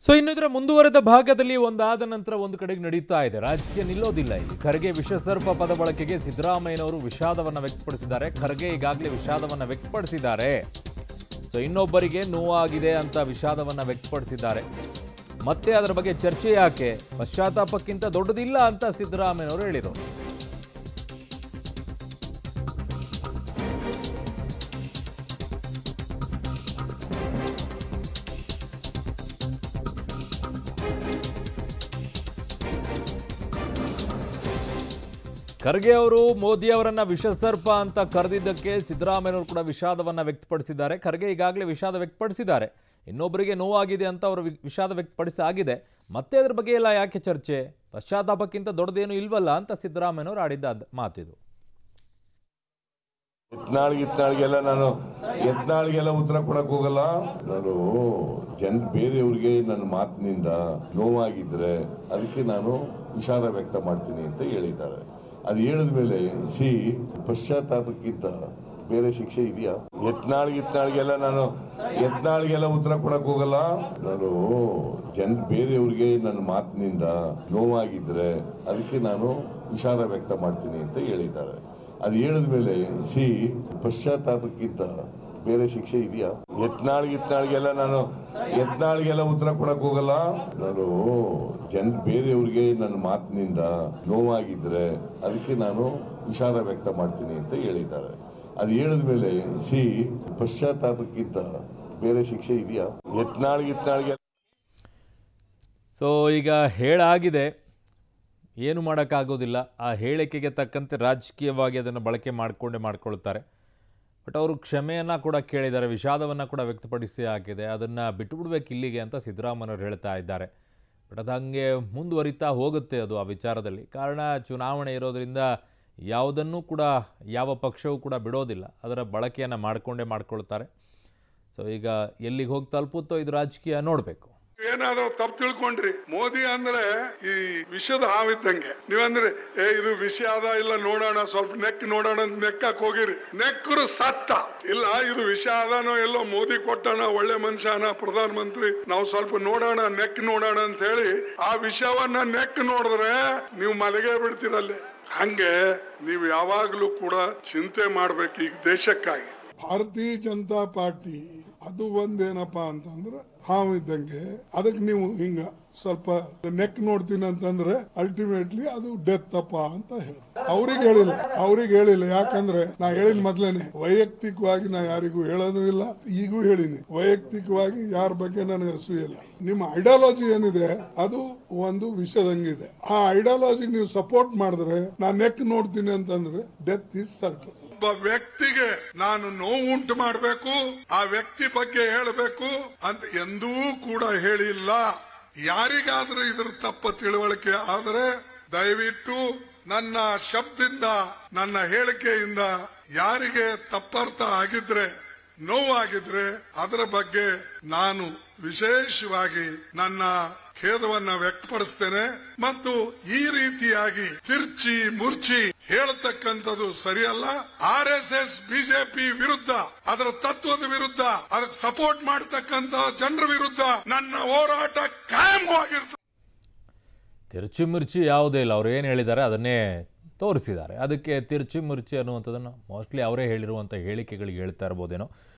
so ಇನ್ನು ಇದರ ಮುಂದುವರೆದ ಭಾಗದಲ್ಲಿ ಒಂದಾದ ನಂತರ ಒಂದು ಕಡೆಗೆ ನಡೀತಾ ಇದೆ ರಾಜಕೀಯ ನಿಲ್ಲೋದಿಲ್ಲ ಇಲ್ಲಿ ಖರ್ಗೆ ವಿಷಸರ್ಪ ಪದ ಬಳಕೆಗೆ ಸಿದ್ದರಾಮಯ್ಯನವರು ವಿಷಾದವನ್ನು ವ್ಯಕ್ತಪಡಿಸಿದ್ದಾರೆ ಖರ್ಗೆ ಈಗಾಗಲೇ ವಿಷಾದವನ್ನು ವ್ಯಕ್ತಪಡಿಸಿದ್ದಾರೆ ಸೊ ಇನ್ನೊಬ್ಬರಿಗೆ ನೋವಾಗಿದೆ ಅಂತ ವಿಷಾದವನ್ನು ವ್ಯಕ್ತಪಡಿಸಿದ್ದಾರೆ ಮತ್ತೆ ಅದರ ಬಗ್ಗೆ ಚರ್ಚೆ ಯಾಕೆ ಪಶ್ಚಾತ್ತಾಪಕ್ಕಿಂತ ದೊಡ್ಡದಿಲ್ಲ ಅಂತ ಸಿದ್ದರಾಮಯ್ಯನವರು ಹೇಳಿದರು ಖರ್ಗೆ ಅವರು ಮೋದಿ ಅವರನ್ನ ವಿಷಸರ್ಪ ಅಂತ ಕರೆದಿದ್ದಕ್ಕೆ ಸಿದ್ದರಾಮಯ್ಯನವರು ಕೂಡ ವಿಷಾದವನ್ನ ವ್ಯಕ್ತಪಡಿಸಿದ್ದಾರೆ ಖರ್ಗೆ ಈಗಾಗಲೇ ವಿಷಾದ ವ್ಯಕ್ತಪಡಿಸಿದ್ದಾರೆ ಇನ್ನೊಬ್ಬರಿಗೆ ನೋವಾಗಿದೆ ಅಂತ ಅವರು ವಿ- ವಿಷಾದ ವ್ಯಕ್ತಪಡಿಸಿ ಆಗಿದೆ ಮತ್ತೆ ಅದ್ರ ಬಗ್ಗೆ ಎಲ್ಲ ಯಾಕೆ ಚರ್ಚೆ ಪಶ್ಚಾತ್ತಾಪಕ್ಕಿಂತ ದೊಡ್ಡದೇನು ಇಲ್ವಲ್ಲ ಅಂತ ಸಿದ್ದರಾಮಯ್ಯನವರು ಆಡಿದ್ದ ಅದ್- ಮಾತಿದು ಯತ್ನಾಳಿಗೆ ಇತ್ನಾಳಿಗೆಲ್ಲ ನಾನು ಯತ್ನಾಳಿಗೆಲ್ಲ ಉತ್ತರ ಕೊಡಕ್ ಹೋಗಲ್ಲ ನಾನು ಜನ್ ಬೇರೆಯವ್ರಿಗೆ ನನ್ನ ಮಾತಿನಿಂದ ನೋವಾಗಿದ್ರೆ ಅದಕ್ಕೆ ನಾನು ವಿಷಾದ ವ್ಯಕ್ತ ಮಾಡ್ತೀನಿ ಅಂತ ಹೇಳಿದ್ದಾರೆ ಅದು ಹೇಳಿದ ಮೇಲೆ ಸಿ ಪಶ್ಚಾತ್ತಾಪಕ್ಕಿಂತ ಬೇರೆ ಶಿಕ್ಷೆ ಇದೆಯಾ ಯತ್ನಾಳಿಗೆ ಇತ್ನಾಳಿಗೆಲ್ಲ ನಾನು ಯತ್ನಾಳಿಗೆಲ್ಲ ಉತ್ತರ ಕೊಡಕ್ ಹೋಗಲ್ಲ ನಾನು ಜನ್ ಬೇರೆಯವ್ರಿಗೆ ನನ್ನ ಮಾತಿನಿಂದ ನೋವಾಗಿದ್ರೆ ಅದಕ್ಕೆ ನಾನು ವಿಷಾದ ವ್ಯಕ್ತ ಮಾಡ್ತೀನಿ ಅಂತ ಹೇಳಿದ್ದಾರೆ ಅದು ಹೇಳಿದ ಮೇಲೆ ಸಿ ಪಶ್ಚಾತ್ತಾಪಕ್ಕಿಂತ ಬೇರೆ ಶಿಕ್ಷೆ ಇದೆಯಾ ಯತ್ನಾಳಿಗೆ ಇತ್ನಾಳಿಗೆಲ್ಲ ನಾನು ಯತ್ನಾಳಿಗೆಲ್ಲ ಉತ್ತರ ಕೊಡಕ್ ಹೋಗಲ್ಲ ನಾನು ಜನ್ ಬೇರೆಯವ್ರಿಗೆ ನನ್ನ ಮಾತಿನಿಂದ ನೋವಾಗಿದ್ರೆ ಅದಕ್ಕೆ ನಾನು ವಿಷಾದ ವ್ಯಕ್ತ ಮಾಡ್ತೀನಿ ಅಂತ ಹೇಳಿದ್ದಾರೆ ಅದು ಹೇಳಿದ ಮೇಲೆ ಸಿ ಪಶ್ಚಾತ್ತಾಪಕ್ಕಿಂತ ಬೇರೆ ಶಿಕ್ಷೆ ಇದೆಯಾ ಯತ್ನಾಳಿಗೆ ಇತ್ನಾಳಿಗೆ ಸೊ ಈಗ ಹೇಳಾಗಿದೆ ಏನು ಮಾಡೋಕ್ಕಾಗೋದಿಲ್ಲ ಆ ಹೇಳಿಕೆಗೆ ತಕ್ಕಂತೆ ರಾಜಕೀಯವಾಗಿ ಅದನ್ನು ಬಳಕೆ ಮಾಡಿಕೊಂಡೇ ಮಾಡ್ಕೊಳ್ತಾರೆ ಬಟ್ ಅವರು ಕ್ಷಮೆಯನ್ನು ಕೂಡ ಕೇಳಿದ್ದಾರೆ ವಿಷಾದವನ್ನು ಕೂಡ ವ್ಯಕ್ತಪಡಿಸಿ ಆಗಿದೆ ಅದನ್ನು ಬಿಟ್ಟುಬಿಡ್ಬೇಕು ಇಲ್ಲಿಗೆ ಅಂತ ಸಿದ್ದರಾಮಯ್ಯವ್ರು ಹೇಳ್ತಾ ಇದ್ದಾರೆ ಬಟ್ ಅದು ಹಾಗೆ ಮುಂದುವರಿತಾ ಹೋಗುತ್ತೆ ಅದು ಆ ವಿಚಾರದಲ್ಲಿ ಕಾರಣ ಚುನಾವಣೆ ಇರೋದರಿಂದ ಯಾವುದನ್ನೂ ಕೂಡ ಯಾವ ಪಕ್ಷವೂ ಕೂಡ ಬಿಡೋದಿಲ್ಲ ಅದರ ಬಳಕೆಯನ್ನು ಮಾಡಿಕೊಂಡೇ ಮಾಡ್ಕೊಳ್ತಾರೆ ಸೊ ಈಗ ಎಲ್ಲಿಗೆ ಹೋಗಿ ತಲುಪುತ್ತೋ ಇದು ರಾಜಕೀಯ ನೋಡಬೇಕು ಏನಾದ್ರು ತಪ್ಪು ತಿಳ್ಕೊಂಡ್ರಿ ಮೋದಿ ಅಂದ್ರೆ ಈ ವಿಷದ ಹಾವಿದ್ದಂಗೆ ನೀವಂದ್ರೆ ಏ ಇದು ವಿಷ ಅದ ಇಲ್ಲ ನೋಡೋಣ ಸ್ವಲ್ಪ ನೆಕ್ ನೋಡೋಣ ಅಂತ ನೆಕ್ಕಕ್ ಹೋಗಿರಿ ನೆಕ್ಕರು ಸತ್ತ ಇಲ್ಲ ಇದು ವಿಷ ಅದಾನೋ ಎಲ್ಲೋ ಮೋದಿ ಕೊಟ್ಟಣ ಒಳ್ಳೆ ಮನುಷ್ಯನ ಪ್ರಧಾನ ಮಂತ್ರಿ ನಾವು ಸ್ವಲ್ಪ ನೋಡೋಣ ನೆಕ್ ನೋಡೋಣ ಅಂತ ಹೇಳಿ ಆ ವಿಷಯವನ್ನ ನೆಕ್ ನೋಡಿದ್ರೆ ನೀವು ಮಲಗೇ ಬಿಡ್ತೀರಲ್ಲಿ ಹಂಗೆ ನೀವು ಯಾವಾಗ್ಲೂ ಕೂಡ ಚಿಂತೆ ಮಾಡ್ಬೇಕು ಈಗ ದೇಶಕ್ಕಾಗಿ ಭಾರತೀಯ ಜನತಾ ಪಾರ್ಟಿ ಅದು ಒಂದೇನಪ್ಪ ಅಂತಂದ್ರೆ ಹಾವಿದ್ದಂಗೆ ಅದಕ್ಕೆ ನೀವು ಹಿಂಗ ಸ್ವಲ್ಪ ನೆಕ್ ನೋಡ್ತೀನಿ ಅಂತಂದ್ರೆ ಅಲ್ಟಿಮೇಟ್ಲಿ ಅದು ಡೆತ್ ಅಪ್ಪ ಅಂತ ಹೇಳ ಅವ್ರಿಗೆ ಹೇಳಿಲ್ಲ ಅವ್ರಿಗೆ ಹೇಳಿಲ್ಲ ಯಾಕಂದ್ರೆ ನಾ ಹೇಳಿಲ್ಲ ಮೊದ್ಲೇನೆ ವೈಯಕ್ತಿಕವಾಗಿ ನಾ ಯಾರಿಗೂ ಹೇಳೋದು ಇಲ್ಲ ಈಗೂ ಹೇಳಿನಿ ವೈಯಕ್ತಿಕವಾಗಿ ಯಾರ ಬಗ್ಗೆ ನನಗೆ ಅಸೂಯಿಲ್ಲ ನಿಮ್ಮ ಐಡಿಯಾಲಜಿ ಏನಿದೆ ಅದು ಒಂದು ವಿಷದಂಗಿದೆ ಆ ಐಡಿಯಾಲಜಿ ನೀವು ಸಪೋರ್ಟ್ ಮಾಡಿದ್ರೆ ನಾ ನೆಕ್ ನೋಡ್ತೀನಿ ಅಂತಂದ್ರೆ ಡೆತ್ ಇಸ್ ಸರ್ಟನ್ ಒಬ್ಬ ವ್ಯಕ್ತಿಗೆ ನಾನು ನೋವು ಉಂಟು ಮಾಡಬೇಕು ಆ ವ್ಯಕ್ತಿ ಬಗ್ಗೆ ಹೇಳಬೇಕು ಅಂತ ಎಂದೂ ಕೂಡ ಹೇಳಿಲ್ಲ ಯಾರಿಗಾದ್ರೂ ಇದ್ರ ತಪ್ಪ ತಿಳುವಳಿಕೆ ಆದರೆ ದಯವಿಟ್ಟು ನನ್ನ ಶಬ್ದದಿಂದ ನನ್ನ ಹೇಳಿಕೆಯಿಂದ ಯಾರಿಗೆ ತಪ್ಪರ್ಥ ಆಗಿದ್ರೆ ನೋವಾಗಿದ್ರೆ ಅದರ ಬಗ್ಗೆ ನಾನು ವಿಶೇಷವಾಗಿ ನನ್ನ ಖೇದವನ್ನ ವ್ಯಕ್ತಪಡಿಸ್ತೇನೆ ಮತ್ತು ಈ ರೀತಿಯಾಗಿ ತಿರ್ಚಿ ಮುರ್ಚಿ ಹೇಳ್ತಕ್ಕಂಥದ್ದು ಸರಿಯಲ್ಲ ಆರ್ ಎಸ್ ಎಸ್ ಬಿಜೆಪಿ ವಿರುದ್ಧ ಅದರ ತತ್ವದ ವಿರುದ್ಧ ಅದಕ್ಕೆ ಸಪೋರ್ಟ್ ಮಾಡತಕ್ಕಂತ ಜನರ ವಿರುದ್ಧ ನನ್ನ ಹೋರಾಟ ಕಾಯಮವಾಗಿರ್ತದೆ ತಿರುಚಿ ಮಿರ್ಚಿ ಯಾವುದೇ ಇಲ್ಲ ಅವ್ರು ಏನು ಹೇಳಿದ್ದಾರೆ ಅದನ್ನೇ ತೋರಿಸಿದ್ದಾರೆ ಅದಕ್ಕೆ ತಿರುಚಿ ಮಿರ್ಚಿ ಅನ್ನುವಂಥದ್ದನ್ನು ಮೋಸ್ಟ್ಲಿ ಅವರೇ ಹೇಳಿರುವಂಥ ಹೇಳಿಕೆಗಳಿಗೆ ಹೇಳ್ತಾ ಇರ್ಬೋದೇನೋ